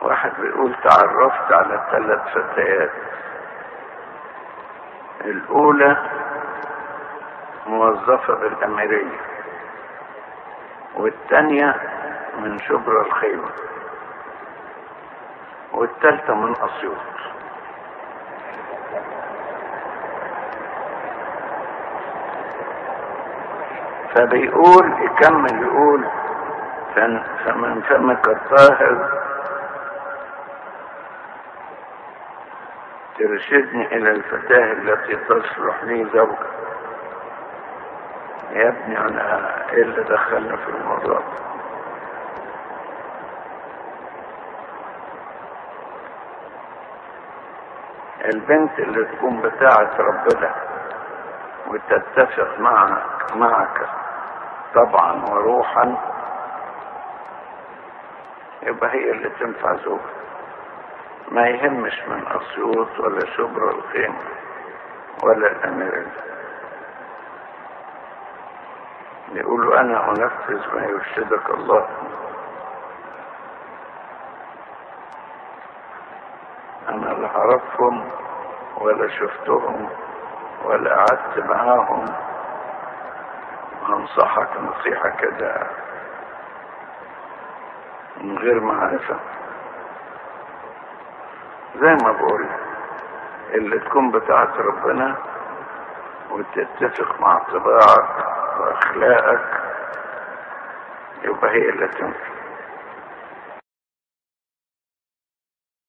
واحد بيقول تعرفت على ثلاث فتيات الأولى موظفة بالأميرية والثانية من شبرا الخيمة والثالثة من أسيوط فبيقول يكمل يقول فمن فمك الطاهر ترشدني إلى الفتاة التي تصلح لي زوجة يا ابني أنا إيه اللي دخلنا في الموضوع البنت اللي تكون بتاعة ربنا وتتفق معك معك طبعا وروحا يبقى هي اللي تنفع زوجك ما يهمش من اسيوط ولا شبرا الخيمة ولا الاميرية يقولوا انا انفذ ما يرشدك الله انا لا اعرفهم ولا شفتهم ولا قعدت معاهم انصحك نصيحة كده من غير معرفة زي ما بقول اللي تكون بتاعت ربنا وتتفق مع طباعك واخلاقك يبقى هي اللي تنفع